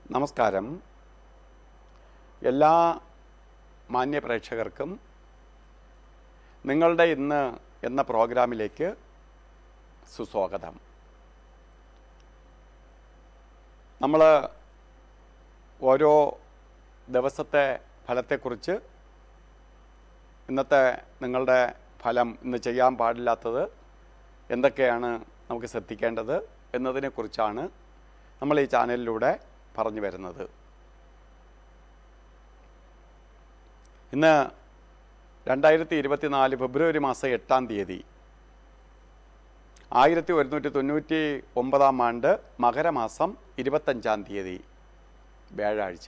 നമസ്കാരം എല്ലാ മാന്യ പ്രേക്ഷകർക്കും നിങ്ങളുടെ ഇന്ന് എന്ന പ്രോഗ്രാമിലേക്ക് സുസ്വാഗതം നമ്മൾ ഓരോ ദിവസത്തെ ഫലത്തെക്കുറിച്ച് ഇന്നത്തെ നിങ്ങളുടെ ഫലം ഇന്ന് ചെയ്യാൻ പാടില്ലാത്തത് എന്തൊക്കെയാണ് നമുക്ക് ശ്രദ്ധിക്കേണ്ടത് എന്നതിനെക്കുറിച്ചാണ് നമ്മൾ ഈ ചാനലിലൂടെ പറഞ്ഞു വരുന്നത് ഇന്ന് രണ്ടായിരത്തി ഇരുപത്തിനാല് ഫെബ്രുവരി മാസം എട്ടാം തീയതി ആയിരത്തി ഒരുന്നൂറ്റി തൊണ്ണൂറ്റി ഒമ്പതാം ആണ്ട് മകരമാസം ഇരുപത്തഞ്ചാം തീയതി വ്യാഴാഴ്ച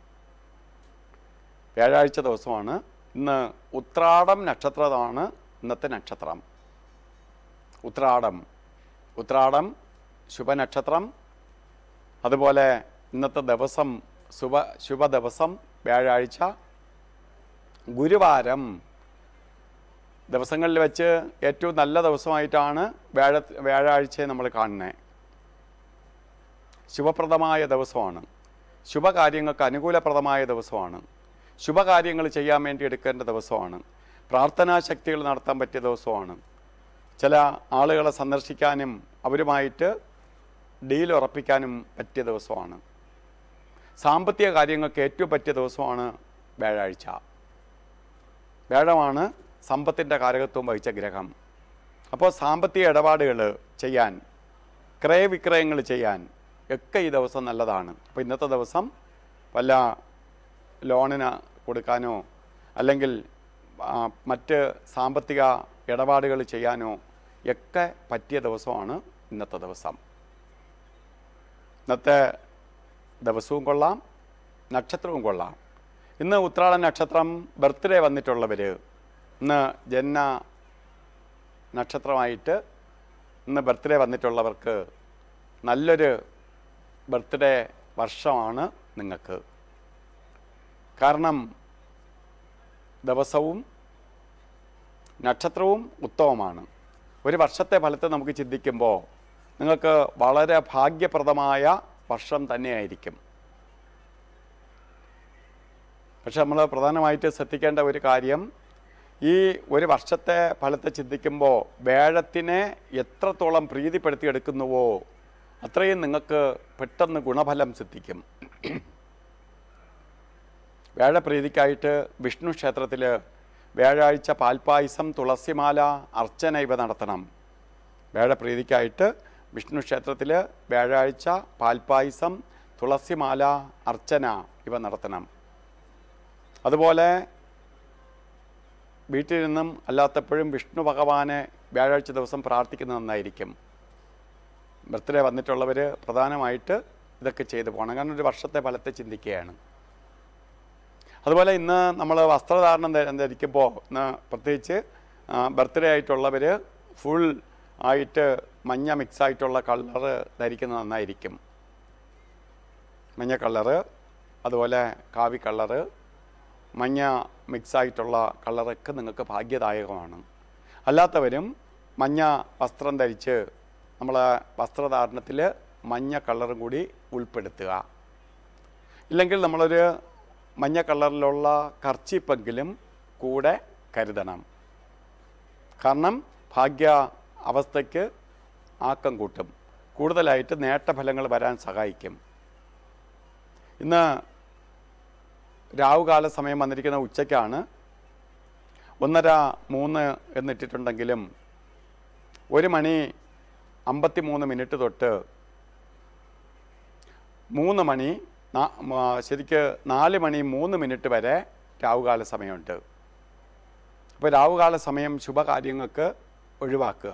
വ്യാഴാഴ്ച ദിവസമാണ് ഇന്ന് ഉത്രാടം നക്ഷത്രമാണ് ഇന്നത്തെ നക്ഷത്രം ഉത്രാടം ഉത്രാടം ശുഭനക്ഷത്രം അതുപോലെ ഇന്നത്തെ ദിവസം ശുഭ ശുഭ ദിവസം വ്യാഴാഴ്ച ഗുരുവാരം ദിവസങ്ങളിൽ വെച്ച് ഏറ്റവും നല്ല ദിവസമായിട്ടാണ് വ്യാഴ വ്യാഴാഴ്ചയെ നമ്മൾ കാണുന്നത് ശുഭപ്രദമായ ദിവസമാണ് ശുഭകാര്യങ്ങൾക്ക് അനുകൂലപ്രദമായ ദിവസമാണ് ശുഭകാര്യങ്ങൾ ചെയ്യാൻ വേണ്ടി എടുക്കേണ്ട ദിവസമാണ് പ്രാർത്ഥനാ ശക്തികൾ നടത്താൻ പറ്റിയ ദിവസമാണ് ചില ആളുകളെ സന്ദർശിക്കാനും അവരുമായിട്ട് ഡീൽ ഉറപ്പിക്കാനും പറ്റിയ ദിവസമാണ് സാമ്പത്തിക കാര്യങ്ങൾക്ക് ഏറ്റവും പറ്റിയ ദിവസമാണ് വ്യാഴാഴ്ച വ്യാഴമാണ് സമ്പത്തിൻ്റെ കാരകത്വം വഹിച്ച ഗ്രഹം അപ്പോൾ സാമ്പത്തിക ഇടപാടുകൾ ചെയ്യാൻ ക്രയവിക്രയങ്ങൾ ചെയ്യാൻ ഒക്കെ ഈ ദിവസം നല്ലതാണ് അപ്പോൾ ഇന്നത്തെ ദിവസം വല്ല ലോണിന് കൊടുക്കാനോ അല്ലെങ്കിൽ ആ, മറ്റ് സാമ്പത്തിക ഇടപാടുകൾ ചെയ്യാനോ ഒക്കെ പറ്റിയ ദിവസമാണ് ഇന്നത്തെ ദിവസം ഇന്നത്തെ ദിവസവും കൊള്ളാം നക്ഷത്രവും കൊള്ളാം ഇന്ന് ഉത്രാട നക്ഷത്രം ബർത്ത്ഡേ വന്നിട്ടുള്ളവർ ഇന്ന് ജന്മ നക്ഷത്രമായിട്ട് ഇന്ന് ബർത്ത്ഡേ വന്നിട്ടുള്ളവർക്ക് നല്ലൊരു ബർത്ത്ഡേ വർഷമാണ് നിങ്ങൾക്ക് കാരണം ദിവസവും നക്ഷത്രവും ഉത്തമമാണ് ഒരു വർഷത്തെ ഫലത്തെ നമുക്ക് ചിന്തിക്കുമ്പോൾ നിങ്ങൾക്ക് വളരെ ഭാഗ്യപ്രദമായ വർഷം തന്നെയായിരിക്കും പക്ഷെ നമ്മൾ പ്രധാനമായിട്ട് ശ്രദ്ധിക്കേണ്ട ഒരു കാര്യം ഈ ഒരു വർഷത്തെ ഫലത്തെ ചിന്തിക്കുമ്പോൾ വേഴത്തിനെ എത്രത്തോളം പ്രീതിപ്പെടുത്തിയെടുക്കുന്നുവോ അത്രയും നിങ്ങൾക്ക് പെട്ടെന്ന് ഗുണഫലം സിദ്ധിക്കും വ്യാഴപ്രീതിക്കായിട്ട് വിഷ്ണു ക്ഷേത്രത്തിൽ വ്യാഴാഴ്ച പാൽപ്പായസം തുളസിമാല അർച്ചന ഇവ നടത്തണം വ്യാഴപ്രീതിക്കായിട്ട് വിഷ്ണു ക്ഷേത്രത്തിൽ വ്യാഴാഴ്ച പാൽപ്പായസം തുളസിമാല അർച്ചന ഇവ നടത്തണം അതുപോലെ വീട്ടിൽ നിന്നും അല്ലാത്തപ്പോഴും വിഷ്ണു ഭഗവാനെ വ്യാഴാഴ്ച ദിവസം പ്രാർത്ഥിക്കുന്നത് നന്നായിരിക്കും ബർത്ത്ഡേ വന്നിട്ടുള്ളവർ പ്രധാനമായിട്ട് ഇതൊക്കെ ചെയ്തു പോകണം കാരണം ഒരു വർഷത്തെ ഫലത്തെ ചിന്തിക്കുകയാണ് അതുപോലെ ഇന്ന് നമ്മൾ വസ്ത്രധാരണം ധ- ധരിക്കുമ്പോൾ ഇന്ന് പ്രത്യേകിച്ച് ബർത്ത്ഡേ ആയിട്ടുള്ളവർ ഫുൾ ആയിട്ട് മഞ്ഞ മിക്സ് ആയിട്ടുള്ള കളറ് ധരിക്കുന്നത് നന്നായിരിക്കും മഞ്ഞ കളറ് അതുപോലെ കാവി കളറ് മഞ്ഞ മിക്സ് ആയിട്ടുള്ള കളറൊക്കെ നിങ്ങൾക്ക് ഭാഗ്യദായകമാണ് അല്ലാത്തവരും മഞ്ഞ വസ്ത്രം ധരിച്ച് നമ്മളെ വസ്ത്രധാരണത്തിൽ മഞ്ഞ കളറും കൂടി ഉൾപ്പെടുത്തുക ഇല്ലെങ്കിൽ നമ്മളൊരു മഞ്ഞ കളറിലുള്ള കർച്ചിപ്പെങ്കിലും കൂടെ കരുതണം കാരണം ഭാഗ്യ അവസ്ഥയ്ക്ക് ആക്കം കൂട്ടും കൂടുതലായിട്ട് നേട്ടഫലങ്ങൾ വരാൻ സഹായിക്കും ഇന്ന് രാവുകാല സമയം വന്നിരിക്കുന്ന ഉച്ചയ്ക്കാണ് ഒന്നര മൂന്ന് എന്നിട്ടിട്ടുണ്ടെങ്കിലും ഒരു മണി അമ്പത്തി മൂന്ന് മിനിറ്റ് തൊട്ട് മൂന്ന് മണി നാ- മ- ശരിക്ക് നാല് മണി മൂന്ന് മിനിറ്റ് വരെ രാവുകാല സമയമുണ്ട് അപ്പോൾ രാവുകാല സമയം ശുഭകാര്യങ്ങൾക്ക് ഒഴിവാക്കുക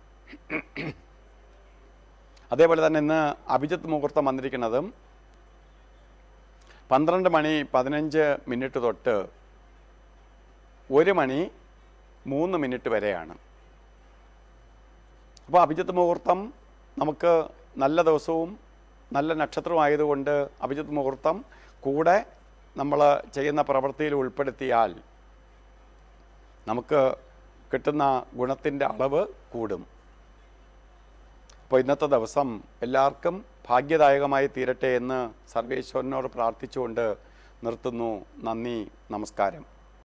അതേപോലെ തന്നെ ഇന്ന് അഭിജിത്ത് മുഹൂർത്തം വന്നിരിക്കുന്നതും പന്ത്രണ്ട് മണി പതിനഞ്ച് മിനിറ്റ് തൊട്ട് ഒരു മണി മൂന്ന് മിനിറ്റ് വരെയാണ് അപ്പോൾ അഭിജിത്ത് മുഹൂർത്തം നമുക്ക് നല്ല ദിവസവും നല്ല നക്ഷത്രവും ആയതുകൊണ്ട് അഭിജിത്ത് മുഹൂർത്തം കൂടെ നമ്മൾ ചെയ്യുന്ന പ്രവൃത്തിയിൽ ഉൾപ്പെടുത്തിയാൽ നമുക്ക് കിട്ടുന്ന ഗുണത്തിൻ്റെ അളവ് കൂടും അപ്പോൾ ഇന്നത്തെ ദിവസം എല്ലാവർക്കും ഭാഗ്യദായകമായി തീരട്ടെ എന്ന് സർവേശ്വരനോട് പ്രാർത്ഥിച്ചുകൊണ്ട് നിർത്തുന്നു നന്ദി നമസ്കാരം